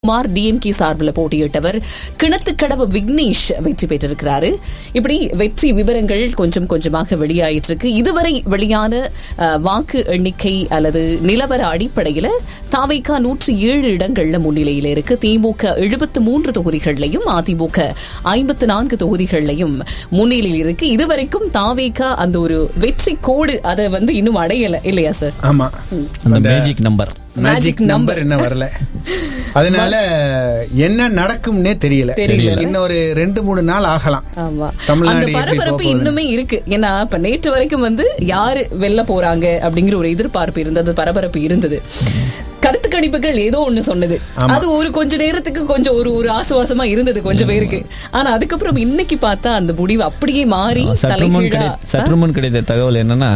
Kumar DMK சார்பில் போட்டியிட்டவர் கிணத்துக்கடவு விக்னேஷ் வெற்றி பெற்றிருக்கிறாரு இப்படி வெற்றி விவரங்கள் கொஞ்சம் கொஞ்சமாக வெளியாயிட்டு இருக்கு இதுவரை வெளியான அஹ், வாக்கு எண்ணிக்கை அல்லது நிலவர அடிப்படையில தாவைக்கா நூற்றி ஏழு இடங்கள்ல முன்னிலையில் இருக்கு திமுக எழுபத்து மூன்று தொகுதிகளிலையும் அதிமுக ஐம்பத்து நான்கு தொகுதிகளிலையும் முன்னிலையில் இருக்கு இதுவரைக்கும் தாவேக்கா அந்த ஒரு வெற்றி கோடு அதை வந்து இன்னும் அடையல இல்லையா சார் ஆமா அந்த magic number Magic magic number. Number என்ன வரல அதனால என்ன நடக்கும்னே தெரியல தெரியல. இன்னொரு ரெண்டு மூணு நாள் ஆகலாம் ஆமா தமிழ்நாடு அந்த எப்படி பரபரப்பு போக இன்னுமே இருக்கு ஏன்னா இப்ப நேற்று வரைக்கும் வந்து யாரு வெல்ல போறாங்க அப்படிங்கிற ஒரு எதிர்பார்ப்பு இருந்தது பரபரப்பு இருந்தது கருத்து கணிப்புகள் ஏதோ ஒண்ணு சொன்னது அது ஒரு கொஞ்ச நேரத்துக்கு கொஞ்சம் ஒரு ஒரு ஆசுவாசமா இருந்தது கொஞ்சம் பேருக்கு ஆனா அதுக்கப்புறம் இன்னைக்கு பார்த்தா அந்த முடிவு அப்படியே மாறி சற்றுமுன் தலைகீழா கிடை சற்றுமுன் கிடைத்த தகவல் என்னன்னா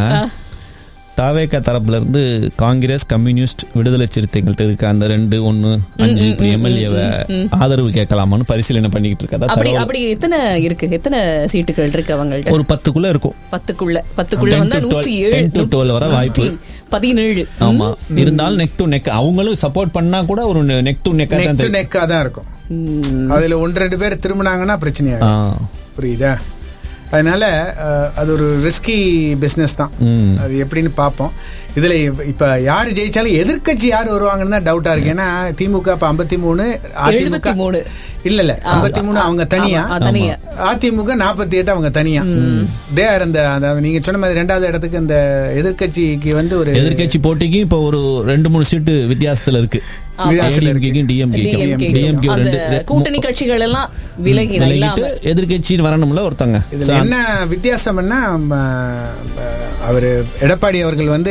தாவேக தரப்புல இருந்து காங்கிரஸ் கம்யூனிஸ்ட் விடுதலை சிறுத்தைகள்ட்ட இருக்க அந்த ரெண்டு ஒன்னு அஞ்சு இப்படி எம்எல்ஏவை ஆதரவு கேட்கலாமான்னு பரிசீலனை பண்ணிக்கிட்டு இருக்கதா அப்படி தகவல் அப்படி எத்தனை இருக்கு எத்தனை சீட்டுகள் இருக்கு அவங்கள்ட்ட ஒரு பத்துக்குள்ள இருக்கும் பத்துக்குள்ள பத்துக்குள்ள 10 வந்தா to நூற்றி 12 ஏழு 10 to 12 வர வாய்ப்பு. பதினேழு ஆமா இருந்தாலும் நெக் டு நெக் அவங்களும் சப்போர்ட் பண்ணா கூட ஒரு நெக் டு நெக் நெக் தான் டு தெரியும். நெக்கா தான் இருக்கும் அதுல ஒன்று ரெண்டு பேர் திரும்பினாங்கன்னா பிரச்சனையா ஆ. புரியுதா அதனால அஹ், அது ஒரு ரிஸ்கி பிசினஸ் தான் ம். அது எப்படின்னு பார்ப்போம் இதுல இப்ப- இப்ப யாரு ஜெயிச்சாலும் எதிர்க்கட்சி யார் வருவாங்கன்னு தான் டவுட்டா இருக்கு ஏன்னா திமுக இப்ப ஐம்பத்தி மூணு அதிமுக 73. இல்ல இல்ல ஐம்பத்தி மூணு அவங்க தனியா ஆமா, தனியா. அதிமுக நாற்பத்தி எட்டு அவங்க தனியா தே ஆர் அந்த அந்த நீங்க சொன்ன மாதிரி ரெண்டாவது இடத்துக்கு இந்த எதிர்க்கட்சிக்கு வந்து ஒரு எதிர்க்கட்சி போட்டிக்கு இப்ப ஒரு ரெண்டு மூணு சீட்டு வித்தியாசத்துல இருக்கு வித்தியாசத்துல இருக்கு. டிஎம்கேக்கும் டிஎம்கேக்கும் DMK. டிஎம்கே அந்த ரெண்டு ரெ- கூட்டணி கட்சிகள் எல்லாம் விலகி விலகிட்டு இல்லாம எதிர்க்கட்சி வரணும்ல ஒருத்தங்க இதுல என்ன வித்தியாசம்னா ம, அவரு எடப்பாடி அவர்கள் வந்து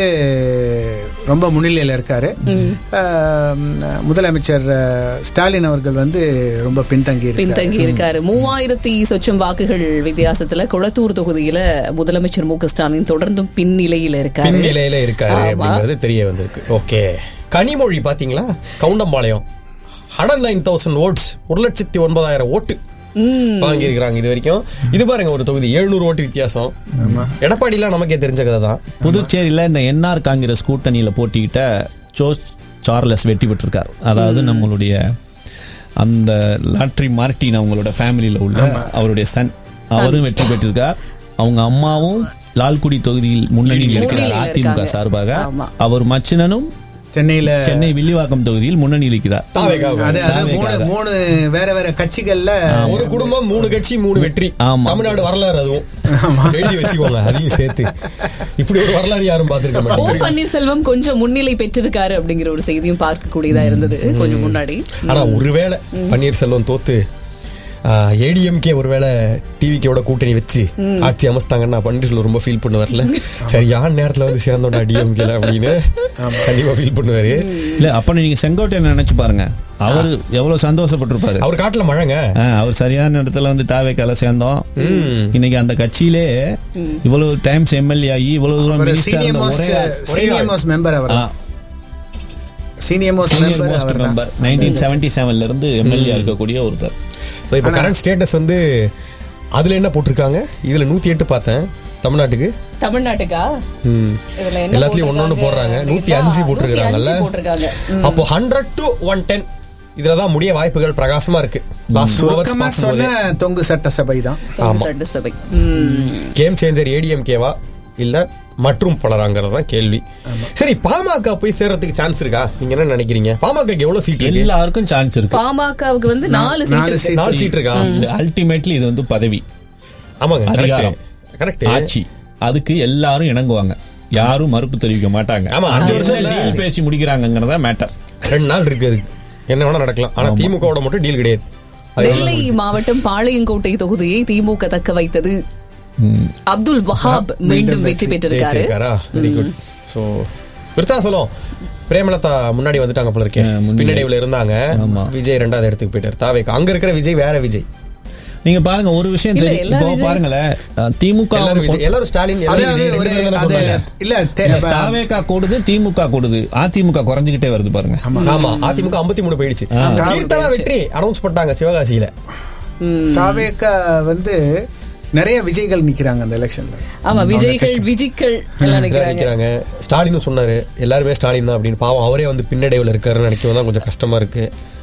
ரொம்ப முன்னிலையில இருக்காரு அஹ், முதலமைச்சர் அஹ், ஸ்டாலின் அவர்கள் வந்து ரொம்ப பின்தங்கி இருக்காரு பின்தங்கி இருக்காரு மூவாயிரத்தி சொச்சம் வாக்குகள் வித்தியாசத்துல குளத்தூர் தொகுதியில முதலமைச்சர் மு க ஸ்டாலின் தொடர்ந்தும் பின்னிலையில இருக்காரு பின்னிலையில இருக்காரு ஆமா. அப்படிங்கிறது தெரிய வந்திருக்கு ஓகே கனிமொழி பாத்தீங்களா Kavundampalayam hundred nine thousand votes ஒரு லட்சத்தி ஒன்பதாயிரம் ஓட்டு வாங்கியிருக்கிறாங்க இது வரைக்கும் இது பாருங்க ஒரு தொகுதி எழுநூறு ஓட்டு வித்தியாசம் எடப்பாடிலாம் நமக்கே தெரிஞ்ச கதை தான் புதுச்சேரியில இந்த என்ஆர் காங்கிரஸ் கூட்டணியில போட்டிக்கிட்ட ஜோஸ் சார்லஸ் வெற்றி பெற்றிருக்கார் அதாவது நம்மளுடைய அந்த லாட்ரி மார்டின் அவங்களோட ஃபேமிலியில உள்ள அவருடைய சன் அவரும் வெற்றி பெற்றிருக்கார் அவங்க அம்மாவும் லால்குடி தொகுதியில் முன்னணியில் இருக்கிறார் முன்னணியில அதிமுக இருக்காங்க. சார்பாக ஆமா. அவர் மச்சினனும் சென்னையில சென்னை வில்லிவாக்கம் தொகுதியில் முன்னணியில் இருக்கிறார் தாவேகாவுக்கு. அது அது மூணு தாவேகாக. மூணு வேற வேற கட்சிகள்ல ஒரு குடும்பம் மூணு கட்சி மூணு வெற்றி ஆமா. தமிழ்நாடு வரலாறு அதுவும் எழுதி வச்சுக்கோங்க அதையும் சேர்த்து இப்படி ஒரு வரலாறு யாரும் பார்த்திருக்க ஓ மாட்டாங்க பன்னீர்செல்வம் கொஞ்சம் முன்னிலை பெற்றிருக்காரு அப்படிங்கிற ஒரு செய்தியும் பார்க்கக்கூடியதா இருந்தது கொஞ்சம் முன்னாடி ஆனா ஒருவேளை பன்னீர்செல்வம் தோத்து ஏடிஎம்கே ஒருவேளை டிவிக்கோட கூட்டணி வச்சு ஆட்சி அமைச்சிட்டாங்கன்னா பன்னீர்செல்வம் ரொம்ப ஃபீல் பண்ணுவார்ல சரியான நேரத்துல வந்து சேர்ந்தோம்டா டிஎம்கேல அப்படின்னு கண்டிப்பா ஃபீல் பண்ணுவாரு இல்ல அப்ப நீங்க செங்கோட்டையன் நினைச்சு பாருங்க அவர் எவ்வளவு சந்தோஷப்பட்டிருப்பாரு அவர் காட்டுல மழைங்க ஆ, அவர் சரியான இடத்துல வந்து தாவேக்கால சேர்ந்தோம் இன்னைக்கு அந்த கட்சியிலே இவ்வளவு டைம்ஸ் எம்எல்ஏ ஆகி இவ்வளவு தூரம் அவர் மினிஸ்டர் சீனியர் இருந்த மோஸ்ட் ஒரே ஆள். சீனியர் மோஸ்ட் மெம்பர் அவர் senior most senior member most அவர் மெம்பர் நைன்டீன் செவன்டி செவன்ல இருந்து எம்எல்ஏ இருக்கக்கூடிய ஒருத்தர் ஸோ இப்போ கரண்ட் ஸ்டேட்டஸ் வந்து அதுல என்ன போட்டிருக்காங்க இதுல நூத்தி எட்டு பார்த்தேன் தமிழ்நாட்டுக்கு தமிழ்நாட்டுக்கா ம். இதுல என்ன எல்லாத்துலயும் ஒன்னொன்னு போடுறாங்க நூத்தி அஞ்சு போட்டிருக்காங்கல்ல 105 போட்டிருக்காங்க அப்போ ஹண்ட்ரட் டு ஒன் டென் இதுலதான் முடிய வாய்ப்புகள் பிரகாசமா இருக்கு லாஸ்ட் டூ ஹவர்ஸ் சுருக்கமா சொன்ன தொங்கு சட்டசபை தான் ஆமா. சட்டசபை ம். கேம் சேஞ்சர் ஏடிஎம்கேவா இல்ல மற்றும் பலராங்கிறது தான் கேள்வி சரி பாமக போய் சேர்றதுக்கு சான்ஸ் இருக்கா நீங்க என்ன நினைக்கிறீங்க பாமக எவ்வளவு சீட் இருக்கு எல்லாருக்கும் சான்ஸ் இருக்கு பாமகவுக்கு வந்து நாலு நாலு சீட்டு seat. நாலு சீட் இருக்கா அல்டிமேட்லி இது வந்து பதவி ஆமாங்க அதிகாரம். கரெக்ட் ஆட்சி அதுக்கு எல்லாரும் இணங்குவாங்க யாரும் மறுப்பு தெரிவிக்க மாட்டாங்க ஆமா, அஞ்சு வருஷம் இல்ல. டீல் பேசி முடிக்கிறாங்கிறதா மேட்டர் ரெண்டு நாள் இருக்கு அதுக்கு என்ன வேணா நடக்கலாம் ஆனா திமுகவோட மட்டும் டீல் கிடையாது அது நெல்லை மாவட்டம் பாளையங்கோட்டை தொகுதியை திமுக தக்க வைத்தது அப்துல் வஹாப் மீண்டும் வெற்றி பெற்றிருக்காரு ஜெயிச்சிருக்காரா very good so Virudhachalam Premalatha முன்னாடி வந்துட்டாங்க போல இருக்கேன் ஆ, முன்னாடி. பின்னடைவுல இருந்தாங்க ஆமா. விஜய் ரெண்டாவது இடத்துக்கு போயிட்டார் தாவேக்கு அங்க இருக்கிற விஜய் வேற விஜய் நீங்க பாருங்க ஒரு விஷயம் இல்ல, தெரியும் எல்லா இப்போ விஜய்- பாருங்களேன் அஹ், திமுக எல்லாரும் விஜய் எல்லாரும் ஸ்டாலின் எல்லாரும் அதாவது விஜய் ரெண்டு ஒரு பேரும் தானே அது சொன்னாங்க. இல்ல தே- இல்ல, தாவேகா கூடுது திமுக கூடுது அதிமுக குறைஞ்சுக்கிட்டே வருது பாருங்க ஆமா அதிமுக 53 போயிடுச்சு கீர்த்தனா வெற்றி அனௌன்ஸ் பண்ணிட்டாங்க சிவகாசியில தாவேக்கா வந்து நிறைய விஜய்கள் நிக்கிறாங்க அந்த எலெக்ஷன்ல ஆமா விஜய்கள் விஜிக்கள் எல்லாம் நினைக்கிறாங்க நிக்கிறாங்க ஸ்டாலினும் சொன்னாரு எல்லாருமே ஸ்டாலின் தான் அப்படின்னு பாவம் அவரே வந்து பின்னடைவுல இருக்காருன்னு நினைக்கவும் தான் கொஞ்சம் கஷ்டமா இருக்கு